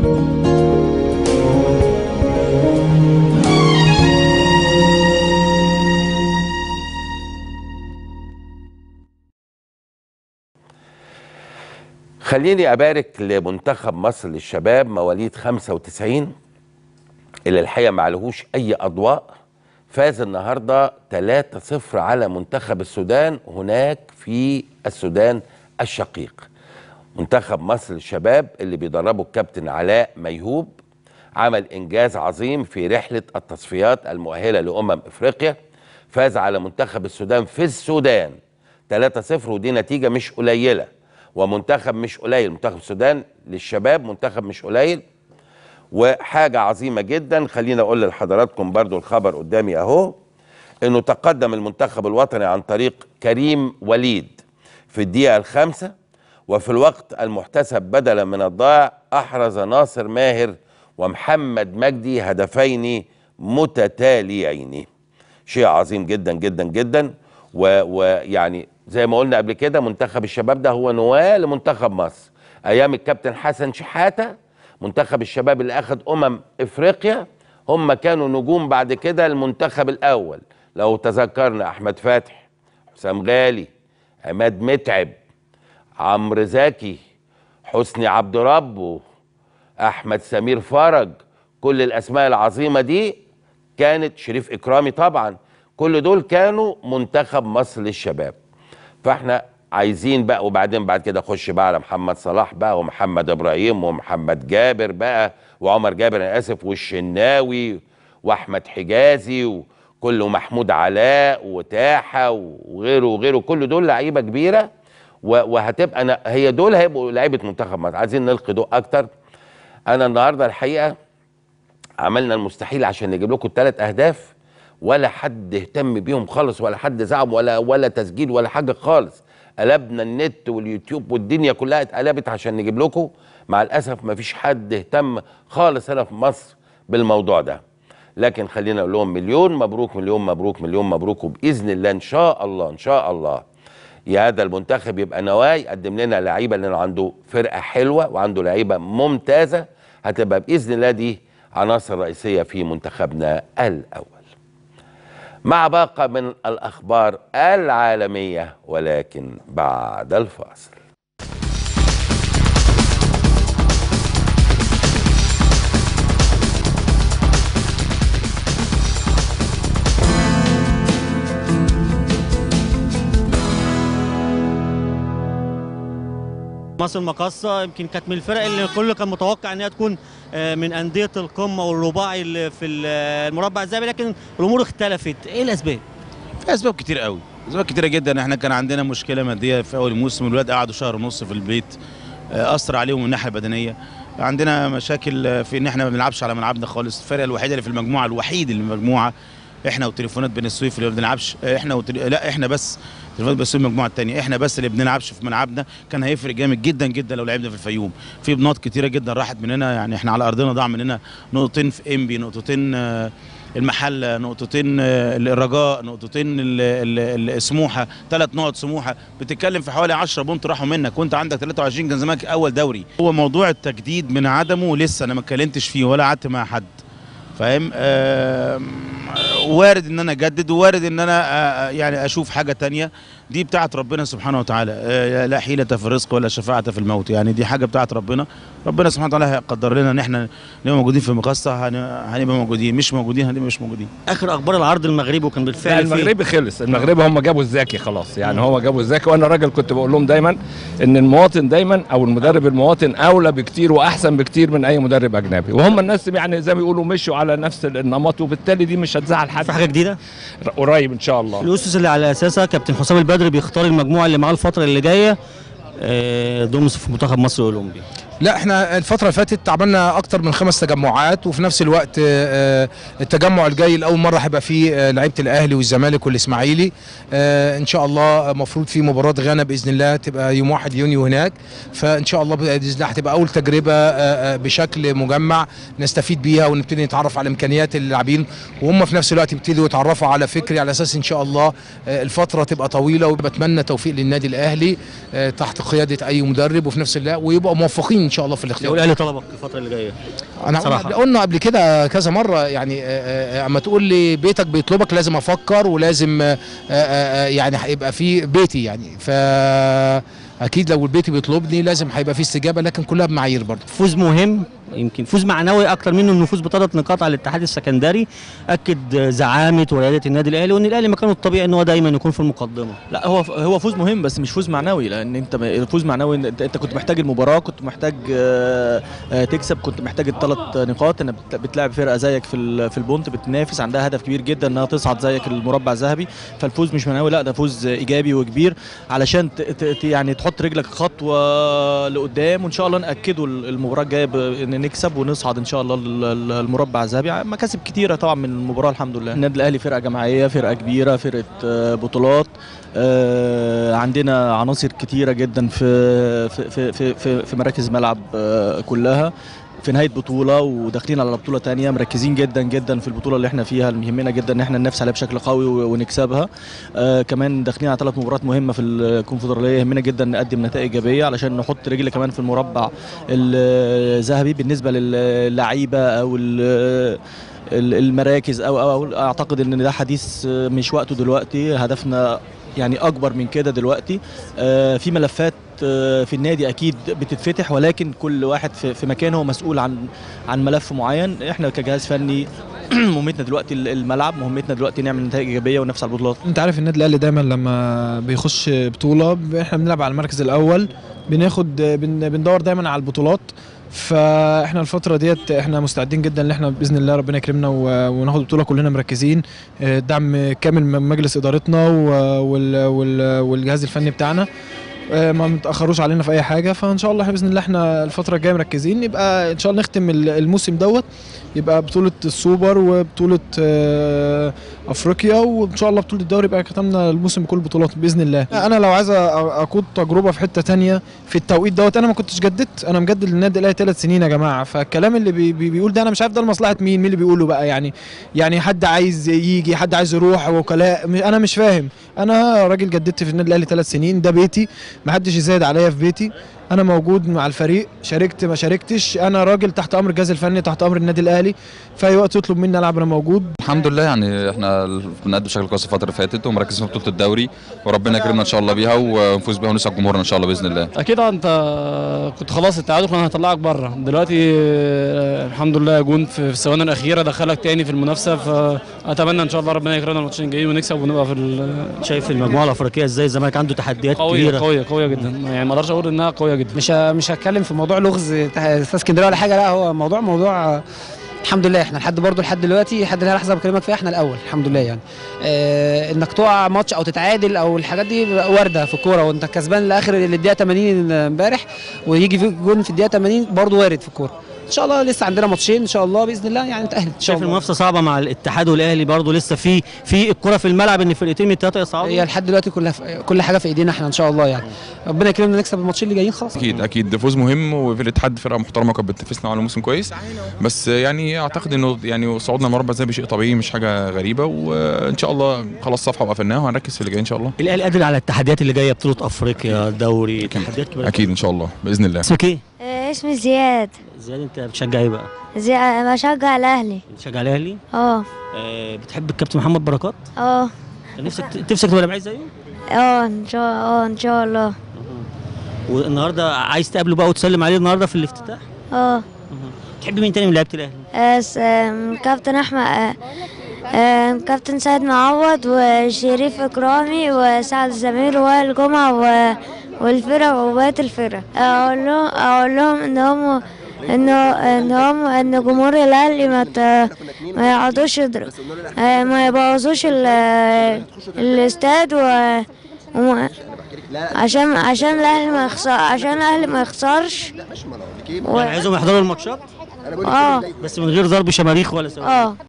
خليني أبارك لمنتخب مصر للشباب مواليد 95 اللي الحقيقة ما عليهوش أي أضواء فاز النهاردة 3-0 على منتخب السودان هناك في السودان الشقيق منتخب مصر للشباب اللي بيدربه الكابتن علاء ميهوب عمل إنجاز عظيم في رحلة التصفيات المؤهلة لأمم إفريقيا فاز على منتخب السودان في السودان 3-0 ودي نتيجة مش قليلة ومنتخب مش قليل منتخب السودان للشباب منتخب مش قليل وحاجة عظيمة جدا خلينا أقول لحضراتكم برضو الخبر قدامي أهو أنه تقدم المنتخب الوطني عن طريق كريم وليد في الدقيقة الخامسة وفي الوقت المحتسب بدلا من الضائع أحرز ناصر ماهر ومحمد مجدي هدفين متتاليين شيء عظيم جدا جدا جدا ويعني زي ما قلنا قبل كده منتخب الشباب ده هو نواه لمنتخب مصر ايام الكابتن حسن شحاته منتخب الشباب اللي اخذ امم افريقيا هم كانوا نجوم بعد كده المنتخب الاول لو تذكرنا احمد فتحي حسام غالي عماد متعب عمرو زكي حسني عبد ربه احمد سمير فرج كل الاسماء العظيمه دي كانت شريف اكرامي طبعا كل دول كانوا منتخب مصر للشباب فاحنا عايزين بقى وبعدين بعد كده خش بقى على محمد صلاح بقى ومحمد ابراهيم ومحمد جابر بقى وعمر جابر انا اسف والشناوي واحمد حجازي وكله محمود علاء وتاحه وغيره وغيره كل دول لعيبه كبيره وهتبقى أنا هي دول هيبقوا لعيبه منتخب مصر عايزين نلقي ضوء اكتر انا النهارده الحقيقه عملنا المستحيل عشان نجيب لكم الثلاث اهداف ولا حد اهتم بيهم خالص ولا حد زعم ولا ولا تسجيل ولا حاجه خالص قلبنا النت واليوتيوب والدنيا كلها اتقلبت عشان نجيب لكم مع الاسف ما فيش حد اهتم خالص هنا في مصر بالموضوع ده لكن خلينا نقول لهم مليون مبروك مليون مبروك مليون مبروك وباذن الله ان شاء الله ان شاء الله يا هذا المنتخب يبقى نواه يقدم لنا لعيبه لانه عنده فرقه حلوه وعنده لعيبه ممتازه هتبقى باذن الله دي عناصر رئيسيه في منتخبنا الاول مع باقة من الأخبار العالمية ولكن بعد الفاصل مصر المقاصة يمكن كانت من الفرق اللي كله كان متوقع ان هي تكون من انديه القمه والرباعي اللي في المربع الذهبي لكن الامور اختلفت ايه الاسباب في اسباب كتير قوي اسباب كتيره جدا احنا كان عندنا مشكله ماديه في اول الموسم الولاد قعدوا شهر ونص في البيت اثر عليهم من الناحيه البدنيه عندنا مشاكل في ان احنا ما بنلعبش على ملعبنا خالص الفرقه الوحيده اللي في المجموعه الوحيد اللي في المجموعه احنا وتليفونات بين السويف اللي ما بنلعبش احنا وتل... لا احنا بس تليفونات بس المجموعه الثانيه احنا بس اللي بنلعبش في ملعبنا كان هيفرق جامد جدا جدا لو لعبنا في الفيوم في بنات كتيره جدا راحت مننا يعني احنا على ارضنا ضاع مننا نقطتين في انبي نقطتين المحله نقطتين الرجاء نقطتين سموحه ثلاث نقط سموحه بتتكلم في حوالي 10 بونت راحوا منك وانت عندك 23 كان زمانك اول دوري هو موضوع التجديد من عدمه لسه انا ما اتكلمتش فيه ولا قعدت مع حد فاهم آه وارد ان انا اجدد ووارد ان انا آه يعني اشوف حاجه تانية دي بتاعت ربنا سبحانه وتعالى آه لا حيلة في الرزق ولا شفاعة في الموت يعني دي حاجه بتاعت ربنا ربنا سبحانه وتعالى هيقدر لنا ان احنا نبقى موجودين في مقصة هنبقى موجودين مش موجودين هنبقى مش موجودين اخر اخبار العرض المغربي وكان بالفعل المغربي خلص المغربي هم جابوا الزاكي خلاص يعني هو جابوا الزاكي وانا راجل كنت بقول لهم دايما ان المواطن دايما او المدرب المواطن اولى بكتير واحسن بكتير من اي مدرب اجنبي وهم الناس يعني زي ما بيقولوا مشوا على نفس النمط وبالتالي دي مش هتزعل حد في حاجه جديده قريب ان شاء الله الاسس اللي على اساسها كابتن حسام البدري بيختار المجموعه اللي معاه الفتره اللي جايه ضمن في منتخب مصر الاولمبي لا احنا الفترة اللي فاتت عملنا أكتر من خمس تجمعات وفي نفس الوقت التجمع الجاي لأول مرة هيبقى فيه لعيبة الأهلي والزمالك والإسماعيلي إن شاء الله المفروض في مباراة غانا بإذن الله تبقى يوم 1 يونيو هناك فإن شاء الله بإذن الله هتبقى أول تجربة بشكل مجمع نستفيد بيها ونبتدي نتعرف على إمكانيات اللاعبين وهم في نفس الوقت يبتدوا يتعرفوا على فكري على أساس إن شاء الله الفترة تبقى طويلة وبتمنى توفيق للنادي الأهلي تحت قياده اي مدرب وفي نفس الوقت ويبقوا موفقين ان شاء الله في لو الاختيار الاهلي طلبك الفتره اللي جايه انا صراحة. قلنا قلنا قبل كده كذا مره يعني آه، آه، اما تقول لي بيتك بيطلبك لازم افكر ولازم آه، آه، آه، يعني هيبقى في بيتي يعني فاكيد لو البيت بيطلبني لازم هيبقى في استجابه لكن كلها بمعايير برضه فوز مهم يمكن فوز معنوي اكتر منه انه فوز بثلاث نقاط على الاتحاد السكندري اكد زعامه ورياده النادي الاهلي وان الاهلي مكانه الطبيعي ان هو دايما يكون في المقدمه لا هو هو فوز مهم بس مش فوز معنوي لان انت م- فوز معنوي إن انت انت كنت محتاج المباراه كنت محتاج آه، آه، تكسب كنت محتاج الثلاث نقاط انك بت- بتلاعب فرقه زيك في ال- في البونت بتنافس عندها هدف كبير جدا انها تصعد زيك المربع الذهبي فالفوز مش معنوي لا ده فوز ايجابي وكبير علشان ت- ت- ت- يعني تحط رجلك خطوه لقدام وان شاء الله ناكده ال- المباراه الجايه ب- ان نكسب ونصعد ان شاء الله ال- ال- المربع الذهبي مكاسب كتيره طبعا من المباراه الحمد لله النادي الاهلي فرقه جماعيه فرقه كبيره فرقه آه، بطولات آه، عندنا عناصر كتيره جدا في في في في, في, في مراكز الملعب آه، كلها في نهايه بطوله وداخلين على بطوله تانية مركزين جدا جدا في البطوله اللي احنا فيها اللي يهمنا جدا ان احنا ننافس عليها بشكل قوي و- ونكسبها آه كمان داخلين على ثلاث مباريات مهمه في الكونفدراليه يهمنا جدا نقدم نتائج ايجابيه علشان نحط رجل كمان في المربع الذهبي بالنسبه للعيبه او ال- ال- المراكز او او أو اعتقد ان ده حديث آه، مش وقته دلوقتي هدفنا يعني اكبر من كده دلوقتي آه، في ملفات آه، في النادي اكيد بتتفتح ولكن كل واحد في في مكانه هو مسؤول عن عن ملف معين احنا كجهاز فني مهمتنا دلوقتي الملعب مهمتنا دلوقتي نعمل نتائج ايجابيه وننافس على البطولات انت عارف النادي الاهلي دايما لما بيخش بطوله ب- احنا بنلعب على المركز الاول بناخد بن بندور دايما على البطولات فاحنا الفتره ديت احنا مستعدين جدا ان احنا باذن الله ربنا يكرمنا و- وناخد بطوله كلنا مركزين اه، دعم كامل من مجلس ادارتنا و- وال- وال- والجهاز الفني بتاعنا اه، ما متاخروش علينا في اي حاجه فان شاء الله احنا باذن الله احنا الفتره الجايه مركزين يبقى ان شاء الله نختم ال- الموسم دوت يبقى بطوله السوبر وبطوله اه، افريقيا وان شاء الله بطوله الدوري يبقى ختمنا الموسم بكل البطولات باذن الله انا لو عايز أ- اقود تجربه في حته تانية في التوقيت دوت انا ما كنتش جددت انا مجدد للنادي الاهلي ثلاث سنين يا جماعه فالكلام اللي بي بي بيقول ده انا مش عارف ده لمصلحه مين مين اللي بيقوله بقى يعني يعني حد عايز يجي حد عايز يروح وكلاء م- انا مش فاهم انا راجل جددت في النادي الاهلي ثلاث سنين ده بيتي ما حدش يزايد عليا في بيتي انا موجود مع الفريق شاركت ما شاركتش انا راجل تحت امر الجهاز الفني تحت امر النادي الاهلي في اي وقت يطلب مني العب انا موجود الحمد لله يعني احنا بنأدي بشكل كويس الفتره اللي فاتت ومركزين في بطوله الدوري وربنا يكرمنا ان شاء الله بيها ونفوز بيها ونسعد جمهورنا ان شاء الله باذن الله اكيد اه انت كنت خلاص التعادل كان هيطلعك بره دلوقتي آه، الحمد لله جون في في الثواني الاخيره دخلك تاني في المنافسه فاتمنى ان شاء الله ربنا يكرمنا الماتشين الجايين ونكسب ونبقى في ال- شايف المجموعه الافريقيه ازاي الزمالك عنده تحديات قويه كبيره قويه قويه جدا يعني ما اقدرش اقول انها قويه جدا مش مش هتكلم في موضوع لغز تح- في اسكندريه ولا حاجه لا هو موضوع موضوع آه، الحمد لله احنا لحد برضه لحد دلوقتي لحد اللحظه اللي بكلمك فيها احنا الاول الحمد لله يعني اه انك تقع ماتش او تتعادل او الحاجات دي وارده في الكوره وانت كسبان لاخر للدقيقه 80 امبارح ويجي فيك جون في الدقيقه 80 برضه وارد في الكوره ان شاء الله لسه عندنا ماتشين ان شاء الله باذن الله يعني نتاهل ان شاء شايف الله المنافسه صعبه مع الاتحاد والاهلي برضه لسه في في الكره في الملعب ان فرقتين من الثلاثه يصعدوا هي لحد دلوقتي كلها في كل حاجه في ايدينا احنا ان شاء الله يعني ربنا يكرمنا نكسب الماتشين اللي جايين خلاص اكيد اكيد ده فوز مهم وفرقه الاتحاد فرقه محترمه كانت بتنافسنا على موسم كويس بس يعني اعتقد انه يعني صعودنا مربع زي شيء طبيعي مش حاجه غريبه وان شاء الله خلاص صفحه وقفلناها وهنركز في اللي جاي ان شاء الله الاهلي قادر على التحديات اللي جايه بطوله افريقيا دوري تحديات كبيره اكيد ان شاء الله باذن الله اسمك ايه؟ آه، اسمي زياد زياد انت بتشجع ايه بقى؟ زي بشجع الاهلي بتشجع الاهلي؟ اه آه بتحب الكابتن محمد بركات؟ اه نفسك نفسك تبقى لعيب زيه؟ اه ان شاء اه ان شاء الله والنهارده عايز تقابله بقى وتسلم عليه النهارده في الافتتاح؟ اه تحب مين تاني من لعيبه الاهلي؟ آه، س- آم، كابتن احمد آه، آم، كابتن سيد معوض وشريف اكرامي وسعد الزمير ووائل جمعه و- والفرق وبقيه الفرق اقول لهم اقول لهم ان هم انه ان هم ان جمهور الاهلي ما ت- ما يقعدوش يضرب آه، ما يبوظوش ال- الاستاد و وما- عشان عشان الاهلي ما يخسر عشان الاهلي ما يخسرش و... يعني عايزهم يحضروا الماتشات اه بس من غير ضرب شماريخ ولا سواد اه